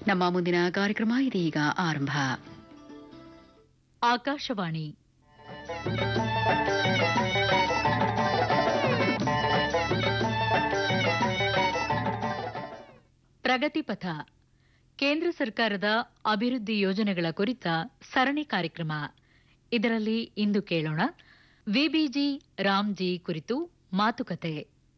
ನಮ್ಮ ಮುಂದಿನ ಕಾರ್ಯಕ್ರಮ ಇದೀಗ ಆರಂಭ ಆಕಾಶವಾಣಿ ಪ್ರಗತಿಪಥ ಕೇಂದ್ರ ಸರ್ಕಾರದ ಅಭಿವೃದ್ಧಿ ಯೋಜನೆಗಳ ಕುರಿತ ಸರಣಿ ಕಾರ್ಯಕ್ರಮ ಇದರಲ್ಲಿ ಇಂದು ಕೇಳೋಣ ವಿಬಿಜಿ ರಾಮ್ಜಿ ಕುರಿತು ಮಾತುಕತೆ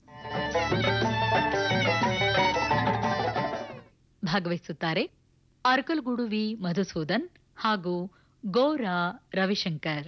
ಭಾಗವಹಿಸುತ್ತಾರೆ ಅರ್ಕಲ್ಗೂಡು ವಿ ಮಧುಸೂದನ್ ಹಾಗೂ ಗೋರಾ ರವಿಶಂಕರ್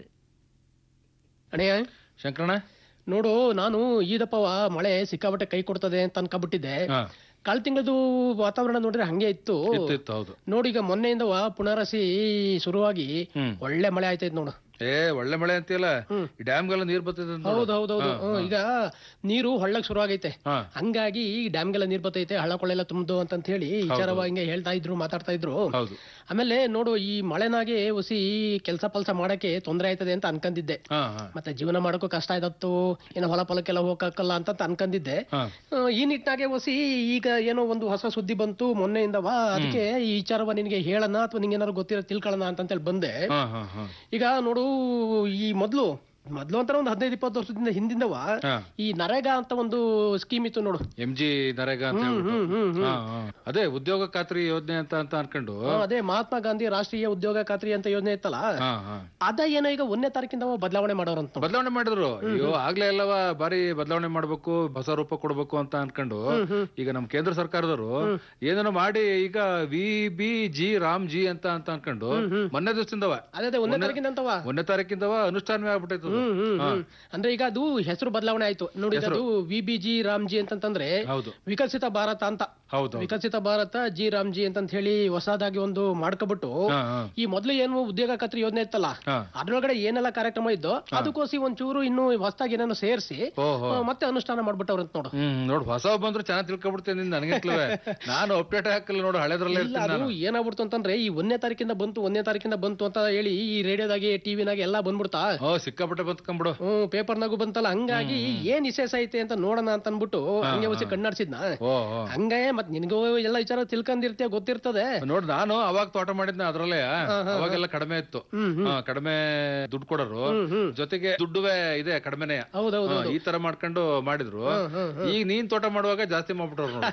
ಅಣ್ಣಯ್ಯ ಶಂಕರಣ್ಣ ನೋಡು ನಾನು ಈದಪ್ಪವ ಮಳೆ ಸಿಕ್ಕಾಪಟ್ಟೆ ಕೈ ಕೊಡ್ತದೆ ಅಂತ ಅನ್ಕೊಂಡ್ಬಿಟ್ಟಿದ್ದೆ ಹಾ ಕಾಲ್ ತಿಂಗಳದು ವಾತಾವರಣ ನೋಡಿದ್ರೆ ಹಂಗೆ ಇತ್ತು ಇತ್ತು ಇತ್ತು ಹೌದು ನೋಡಿ ಈಗ ಮೊನ್ನೆಯಿಂದವ ಪುನರಸಿ ಶುರುವಾಗಿ ಹ್ಮ್ ಒಳ್ಳೆ ಮಳೆ ಆಯ್ತೈತ್ ನೋಡು ಏ ಒಳ್ಳೆ ಮಳೆ ಅಂತೀಯಲ್ಲ ಹ್ಮ್. ಈ ಡ್ಯಾಮ್ಗೆಲ್ಲ ನೀರ್ ಬರ್ತೈತೆ ಅಂತ ನೋಡು. ಹೌದು ಹೌದು ಹೌದು ಹಾ, ಹ್ಮ್, ಈಗ ನೀರು ಹಳ್ಳಕ್ ಶುರುವಾಗೈತೆ ಹಾ ಹಂಗಾಗಿ ಈ ಡ್ಯಾಮ್ಗೆಲ್ಲ ನೀರ್ ಬರ್ತೈತೆ ಹಳ್ಳ ಕೊಳ್ಳೆಲ್ಲ ತುಂಬದು ಅಂತ ಹೇಳಿ ವಿಚಾರವ ಹಿಂಗೆ ಹೇಳ್ತಾ ಇದ್ರು ಮಾತಾಡ್ತಾ ಇದ್ರು ಹೌದು ಆಮೇಲೆ ನೋಡು ಈ ಮಳೆನಾಗೆ ಹುಸಿ ಕೆಲಸ ಪಲ್ಸ ಮಾಡಕ್ಕೆ ತೊಂದರೆ ಆಯ್ತದೆ ಅಂತ ಅನ್ಕೊಂಡಿದ್ದೆ ಹಾ ಹಾ ಮತ್ತೆ ಜೀವನ ಮಾಡೋಕ್ಕೂ ಕಷ್ಟ ಆಯ್ತತ್ತು ಏನೋ ಹೊಲ ಫಲಕ್ಕೆಲ್ಲ ಹೋಗಕ್ಕಲ್ಲ ಅಂತ ಅನ್ಕೊಂಡಿದ್ದೆ ಹಾ ಆ, ಈ ನಿಟ್ಟಿನಾಗೆ ಹೊಸಿ ಈಗ ಏನೋ ಒಂದು ಹೊಸ ಸುದ್ದಿ ಬಂತು ಮೊನ್ನೆಯಿಂದವ ಅದಕ್ಕೆ ಈ ವಿಚಾರವ ನಿನಗೆ ಹೇಳೋಣ ಅಥವಾ ನಿಂಗೆ ಏನಾದ್ರು ಗೊತ್ತಿರೋ ತಿಳ್ಕೊಳ್ಳೋಣ ಅಂತ ಹೇಳಿ ಬಂದೆ ಹಾ ಹಾ ಹಾ ಈಗ ನೋಡು ಈ ಮೊದ್ಲು ಮೊದ್ಲು ಅಂತ ಒಂದು ಹದಿನೈದು ಇಪ್ಪತ್ತು ವರ್ಷದಿಂದ ಹಿಂದಿಂದವ ಹಾ ಈ ನರೇಗಾ ಅಂತ ಒಂದು ಸ್ಕೀಮ್ ಇತ್ತು ನೋಡು ಎಂ ಜಿ ನರೇಗಾ ಅಂತ ಹ್ಮ್, ಹೇಳ್ಬಿಟ್ಟು ಹ್ಮ್, ಹ್ಮ್, ಹ್ಮ್. ಹಾ, ಹಾ. ಅದೇ ಉದ್ಯೋಗ ಖಾತ್ರಿ ಯೋಜನೆ ಅಂತ ಅಂತ ಅನ್ಕೊಂಡು ಆ, ಅದೇ ಮಹಾತ್ಮ ಗಾಂಧಿ ರಾಷ್ಟ್ರೀಯ ಉದ್ಯೋಗ ಖಾತ್ರಿ ಅಂತ ಯೋಜನೆ ಇತ್ತಲ್ಲ ಹಾ ಹಾ ಅದ ಏನೋ ಈಗ ಒಂದನೇ ತಾರೀಕಿಂದ ಬದಲಾವಣೆ ಮಾಡೋರಂತ ನೋಡು. ಬದಲಾವಣೆ ಮಾಡಿದ್ರು ಅಯ್ಯೋ ಆಗ್ಲೇ ಎಲ್ಲವ ಬಾರಿ ಬದಲಾವಣೆ ಮಾಡ್ಬೇಕು ಹೊಸ ರೂಪ ಕೊಡ್ಬೇಕು ಅಂತ ಅನ್ಕೊಂಡು ಈಗ ನಮ್ ಕೇಂದ್ರ ಸರ್ಕಾರದವರು ಏನೇನೋ ಮಾಡಿ ಈಗ V B G Ram G ಅಂತ ಅಂತ ಅನ್ಕೊಂಡು ಮೊನ್ನೆ ದಿವಸದಿಂದವ ಅದೇ ಅದೇ ಒಂದನೇ ತಾರೀಕಿಂದ ಅಂತವ ಒಂದನೇ ತಾರೀಕಿಂದವ ಅನುಷ್ಠಾನವೇ ಆಗ್ಬಿಟ್ಟೈತೆ ಅದು. ಹ್ಮ್ ಹ್ಮ್ ಹಾ. ಹ್ಮ್. ಅಂದ್ರೆ ಈಗ ಅದು ಹೆಸರು ಬದಲಾವಣೆ ಆಯ್ತು ನೋಡಿ ಈಗ ಅದು ವಿ ಬಿ ಜಿ ರಾಮ್ಜಿ ಅಂತಂತಂದ್ರೆ ಹೌದು ವಿಕಸಿತ ಭಾರತ ಅಂತ ಹೌದು ಹೌದು. ವಿಕಸಿತ ಭಾರತ ಜಿ ರಾಮ್ಜಿ ಅಂತ ಹೇಳಿ ಹೊಸದಾಗಿ ಒಂದು ಮಾಡ್ಕೊಬಿಟ್ಟು ಹಾ ಹಾ ಈ ಮೊದ್ಲು ಏನು ಉದ್ಯೋಗ ಖಾತ್ರಿ ಯೋಜನೆ ಇತ್ತಲ್ಲ ಹಾ ಅದ್ರೊಳಗಡೆ ಏನೆಲ್ಲ ಕಾರ್ಯಕ್ರಮ ಇದ್ದೋ ಅದಕ್ಕೋಸಿ ಒಂಚೂರು ಇನ್ನು ಹೊಸದಾಗಿ ಏನೇನೋ ಸೇರಿಸಿ ಓಹೋ ಮತ್ತೆ ಅನುಷ್ಠಾನ ಮಾಡ್ಬಿಟ್ಟವ್ರಂತ ನೋಡು ಹ್ಮ್ ನೋಡು ಹೊಸ ಬಂದ್ರೆ ಚೆನ್ನಾಗಿ ತಿಳ್ಕೊಬಿಡ್ತೇನೆ ನಿನ್ ನನಗಿತ್ಲವೆ ನಾನು ಅಪ್ಡೇಟ್ ಹಾಕಲ್ಲ ನೋಡು ಹಳೆದ್ರಲ್ಲೇ ಇಲ್ಲ ಇರ್ತೀನಿ ಅದು ನಾನು ಏನಾಗ್ಬಿಡ್ತು ಅಂತಂದ್ರೆ ಈ ಒಂದನೇ ತಾರೀಕಿಂದ ಬಂತು ಒಂದನೇ ತಾರೀಕಿಂದ ಬಂತು ಅಂತ ಹೇಳಿ ಈ ರೇಡಿಯೋದಾಗೆ ಟಿವಿನಾಗೆ ಎಲ್ಲ ಬಂದ್ಬಿಡ್ತಾ ಓ ಸಿಕ್ಕಾಪಟ್ಟೆ ಬಂದ್ಕೊಂಬಿಡು ಹ್ಮ್ ಪೇಪರ್ನಾಗೂ ಬಂತಲ್ಲ ಹಂಗಾಗಿ ಏನ್ ವಿಶೇಷ ಐತೆ ಅಂತ ನೋಡೋಣ ಅಂತ ಅನ್ಬಿಟ್ಟು ಹಂಗೆ ಹೊಸಿ ಕಣ್ಣಾಡ್ಸಿದ್ನ ಓ ಓ. ಹಂಗೆ ಮತ್ ನಿನ್ಗೂ ಎಲ್ಲ ವಿಚಾರ ತಿಳ್ಕೊಂಡಿರ್ತೀಯ ಗೊತ್ತಿರ್ತದೆ ನೋಡು ನಾನು ಅವಾಗ ತೋಟ ಮಾಡಿದ್ನ ಅದ್ರಲ್ಲೇ ಅವಾಗೆಲ್ಲ ಕಡಿಮೆ ಇತ್ತು ಹ್ಮ್ ಹ್ಮ್ ಹಾ, ಕಡಿಮೆ ದುಡ್ಡು ಕೊಡೋರು ಹ್ಮ್ ಹ್ಮ್ ಜೊತೆಗೆ ದುಡ್ಡುವೆ ಇದೆ ಕಡಿಮೆನೆ ಹೌದೌದು ಈ ತರ ಮಾಡ್ಕೊಂಡು ಮಾಡಿದ್ರು ಹ್ಮ್, ಹ್ಮ್, ಈಗ ನೀನ್ ತೋಟ ಮಾಡುವಾಗ ಜಾಸ್ತಿ ಮಾಡ್ಬಿಟ್ರು ನೋಡು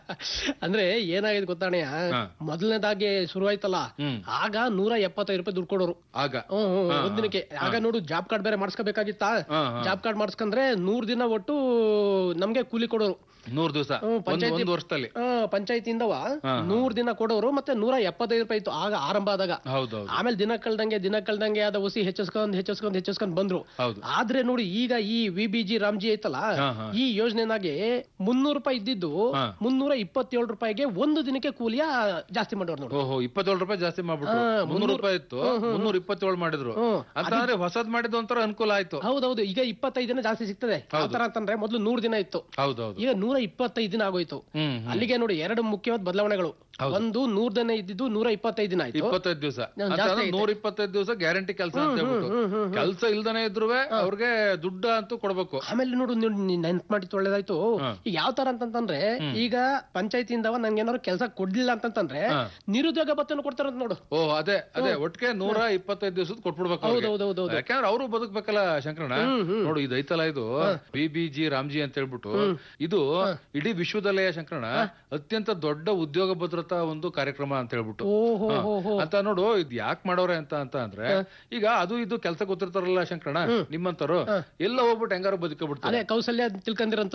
ಅಂದ್ರೆ ಏನಾಗಿದೆ ಗೊತ್ತಾಣೆಯ ಹಾ. ಮೊದಲನೇದಾಗಿ ಶುರುವಾಯ್ತಲ್ಲ ಹ್ಮ್ ಆಗ ನೂರ ಎಪ್ಪತ್ತೈದು ರೂಪಾಯಿ ದುಡ್ಡು ಕೊಡೋರು ಆಗ ಹ್ಮ್ ಹ್ಮ್, ಒಂದಿನಕ್ಕೆ ಆಗ ನೋಡು ಜಾಬ್ ಕಾರ್ಡ್ ಬೇರೆ ಮಾಡಿಸ್ಕೋಬೇಕಾಗಿತ್ತ ಹಾ ಹಾ ಜಾಬ್ ಕಾರ್ಡ್ ಮಾಡಿಸ್ಕೊಂಡ್ರೆ ನೂರ್ ದಿನ ಒಟ್ಟು ನಮ್ಗೆ ಕೂಲಿ ಕೊಡೋರು ನೂರ್ ದಿವಸ ಹ್ಮ್, ಒಂದ್ ಪಂಚಾಯ್ತಿ- ಒಂದ್ ವರ್ಷದಲ್ಲಿ ಪಂಚಾಯತಿಂದವ ಹಾ, ನೂರ್ ದಿನ ಕೊಡೋರು ಮತ್ತೆ ನೂರ ಎಪ್ಪತ್ತೈದು ರೂಪಾಯಿ ಇತ್ತು ಆಗ ಆರಂಭ ಆದಾಗ ಹೌದೌದು ಆಮೇಲೆ ದಿನ ಕಳ್ದಂಗೆ ದಿನ ಕಳ್ದಂಗೆ ಅದ ಹುಸಿ ಹೆಚ್ಚಿಸ್ಕೊಂಡ್ ಹೆಚ್ಚಿಸ್ಕೊಂಡ್ ಹೆಚ್ಚಿಸ್ಕೊಂಡ್ ಬಂದ್ರು ಹೌದು ಆದ್ರೆ ನೋಡಿ ಈಗ ಈ ವಿ ಬಿ ಜಿ ರಾಮ್ಜಿ ಐತಲ್ಲ ಹಾ, ಹಾ. ಈ ಯೋಜನೆನಾಗೆ ಮುನ್ನೂರು ರೂಪಾಯಿ ಇದ್ದಿದ್ದು ಹಾ. ಮುನ್ನೂರ ಇಪ್ಪತ್ತೇಳು ರೂಪಾಯಿಗೆ ಒಂದು ದಿನಕ್ಕೆ ಕೂಲಿಯ ಜಾಸ್ತಿ ಮಾಡೋರು ನೋಡಿ ಓಹೋ ಇಪ್ಪತ್ತೇಳು ರೂಪಾಯಿ ಜಾಸ್ತಿ ಮಾಡ್ಬಿಟ್ರು ಹಾ, ಮುನ್ನೂರು ಮುನ್ನೂರು- ರೂಪಾಯಿ ಇತ್ತು ಮುನ್ನೂರ ಇಪ್ಪತ್ತೇಳು ಮಾಡಿದ್ರು ಹ್ಮ್. ಅಂತ ಅಂದ್ರೆ ಹೊಸದ್ ಮಾಡಿದ್ದು ಒಂಥರ ಅನುಕೂಲ ಆಯ್ತು ಹೌದೌದು ಈಗ ಇಪ್ಪತ್ತೈದು ದಿನ ಜಾಸ್ತಿ ಸಿಗ್ತದೆ ಯಾವ ತರ ಅಂತಂದ್ರೆ ಮೊದ್ಲು ನೂರ್ ದಿನ ಇತ್ತು ಹೌದೌದು ಈಗ ನೂರ ಇಪ್ಪತ್ತೈದು ದಿನ ಆಗೋಯ್ತು ಹ್ಮ್ ಹ್ಮ್. ಅಲ್ಲಿಗೆ ನೋಡಿ ಎರಡು ಮುಖ್ಯವಾದ ಬದಲಾವಣೆಗಳು ಒಂದು ನೂರ್ ದಿನ ಇದ್ದಿದ್ದು ನೂರ ಇಪ್ಪತ್ತೈದು ದಿನ ಆಯ್ತು ಇಪ್ಪತ್ತೈದು ದಿವಸ ನಾನ್ ಜಾಸ್ತಿ ಐತೆ. ನೂರ ಇಪ್ಪತ್ತೈದು ದಿವಸ ಗ್ಯಾರಂಟಿ ಕೆಲಸ ಅಂತ ಹೇಳ್ಬಿಟ್ಟು ಹ್ಮ್, ಹ್ಮ್, ಹ್ಮ್. ಕೆಲಸ ಇಲ್ದನೆ ಇದ್ರು ಅವ್ರಿಗೆ ದುಡ್ಡು ಅಂತೂ ಕೊಡ್ಬೇಕು ಆಮೇಲೆ ನೋಡು ನೆನ್ಪ್ ಮಾಡಿತ್ತು ಒಳ್ಳೇದಾಯ್ತು ಹಾ. ಈಗ ಯಾವ ತರ ಅಂತಂತಂದ್ರೆ ಈಗ ಪಂಚಾಯತಿಯಿಂದವ ನಂಗೆ ಏನಾದ್ರು ಕೆಲಸ ಕೊಡ್ಲಿಲ್ಲ ಅಂತಂತಂದ್ರೆ ಹಾ. ನಿರುದ್ಯೋಗ ಭತ್ತೆಯನ್ನು ಕೊಡ್ತಾರಂತ ನೋಡು ಓ ಅದೇ ಅದೇ ಒಟ್ಟಿಗೆ ನೂರ ಇಪ್ಪತ್ತೈದು ದಿವಸದ ಕೊಟ್ಬಿಡ್ಬೇಕು ಅವ್ರಿಗೆ. ಹೌದೌದೌದು ಯಾಕಂದ್ರೆ ಅವರು ಬದುಕ್ಬೇಕಲ್ಲ ಶಂಕರಣ್ಣ ನೋಡು ಇದು ಐತಲ್ಲ ಇದು ಬಿ ಬಿ ಜಿ ರಾಮ್ಜಿ ಅಂತ ಹೇಳ್ಬಿಟ್ಟು ಇದು ಇಡೀ ವಿಶ್ವದಲ್ಲೇ ಶಂಕರಣ್ಣ ಅತ್ಯಂತ ದೊಡ್ಡ ಉದ್ಯೋಗ ಭದ್ರತಾ ಒಂದು ಕಾರ್ಯಕ್ರಮ ಅಂತ ಹೇಳ್ಬಿಟ್ಟು ಓಹೋ ಹಾ. ಹೋ ಹೋ ಅಂತ ನೋಡು ಇದ್ ಯಾಕೆ ಮಾಡೋರೆ ಅಂತ ಅಂತ ಅಂದ್ರೆ ಈಗ ಅದು ಇದು ಕೆಲಸ ಗೊತ್ತಿರ್ತಾರಲ್ಲ ಶಂಕರಣ್ಣ ನಿಮ್ಮಂತರು ಎಲ್ಲ ಹೋಗ್ಬಿಟ್ಟು ಹೆಂಗಾರು ಬದುಕಬಿಡ್ತಾರೆ ಅದೇ ಕೌಶಲ್ಯ ತಿಳ್ಕೊಂಡಿರಂತ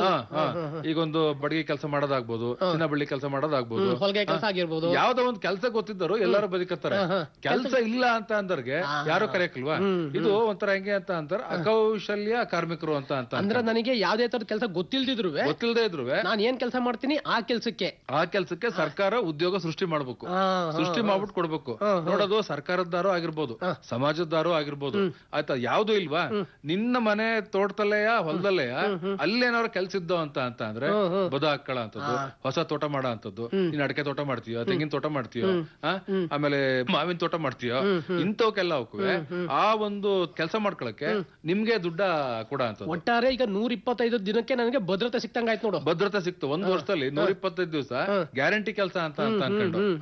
ಈಗ ಒಂದು ಬಡಗಿ ಕೆಲಸ ಮಾಡೋದಾಗ್ಬೋದು ಚಿನ್ನ ಬಳ್ಳಿ ಕೆಲಸ ಮಾಡೋದಾಗ್ಬೋದು ಹೊಲಿಗೆ ಕೆಲಸ ಆಗಿರ್ಬೋದು ಯಾವ್ದೋ ಒಂದ್ ಕೆಲಸ ಗೊತ್ತಿದ್ದರು ಎಲ್ಲರೂ ಬದುಕತ್ತಾರೆ ಹಾ. ಕೆಲಸ ಇಲ್ಲ ಅಂತ ಅಂದರ್ಗೆ ಯಾರು ಕರೆಯಕಲ್ವಾ ಇದು ಒಂಥರ ಹೆಂಗೆ ಅಂತ ಅಂತಾರ ಅಕೌಶಲ್ಯ ಕಾರ್ಮಿಕರು ಅಂತ ಅಂತ ಅಂದ್ರೆ ನನಗೆ ಯಾವ್ದೇ ತರದ ಕೆಲಸ ಗೊತ್ತಿಲ್ದಿದ್ರು ಗೊತ್ತಿಲ್ಲದೆ ಇದ್ರು ನಾನ್ ಏನ್ ಕೆಲಸ ಮಾಡ್ತೀನಿ ಆ ಕೆಲ್ಸಕ್ಕೆ ಆ ಕೆಲ್ಸಕ್ಕೆ ಸರ್ಕಾರ ಉದ್ಯೋಗ ಸೃಷ್ಟಿ ಮಾಡ್ಬೇಕು ಹಾ, ಹಾ, ಸೃಷ್ಟಿ ಮಾಡ್ಬಿಟ್ಟು ಕೊಡ್ಬೇಕು ನೋಡೋದು ಸರ್ಕಾರದ್ದಾರು ಆಗಿರ್ಬೋದು ಸಮಾಜದ್ದಾರು ಆಗಿರ್ಬೋದು ಆಯ್ತಾ ಯಾವ್ದು ಇಲ್ವಾ ನಿನ್ನ ಮನೆ ತೋಟದಲ್ಲೆಯ ಹೊಲದಲ್ಲೆಯ ಅಲ್ಲೇನಾದ್ರು ಕೆಲ್ಸ ಇದ್ದೋ ಅಂತ ಅಂತ ಅಂದ್ರೆ ಬದ ಹಾಕಳ ಅಂತದ್ದು ಹೊಸ ತೋಟ ಮಾಡೋ ಅಂತದ್ದು ನೀನ್ ಅಡಕೆ ತೋಟ ಮಾಡ್ತೀಯೋ ತೆಂಗಿನ ತೋಟ ಮಾಡ್ತೀಯೋ ಆ? ಆಮೇಲೆ ಮಾವಿನ ತೋಟ ಮಾಡ್ತೀಯೋ ಇಂಥವಕ್ಕೆಲ್ಲ ಅವಕ್ಕುವೆ ಆ ಒಂದು ಕೆಲಸ ಮಾಡ್ಕೊಳಕ್ಕೆ ನಿಮ್ಗೆ ದುಡ್ಡ ಕೊಡ ಅಂತದ್ದು ಒಟ್ಟಾರೆ ಈಗ ನೂರ ಇಪ್ಪತ್ತೈದು ದಿನಕ್ಕೆ ನನಗೆ ಭದ್ರತೆ ಸಿಕ್ತಂಗಾಯ್ತು ನೋಡು ಭದ್ರತೆ ಸಿಕ್ತು ಒಂದ್ ವರ್ಷದಲ್ಲಿ ನೂರ ಇಪ್ಪತ್ತೈದು ದಿವಸ ಗ್ಯಾರಂಟಿ ಕೆಲಸ ಅಂತ ಅಂತ ಅನ್ಕೊಂಡು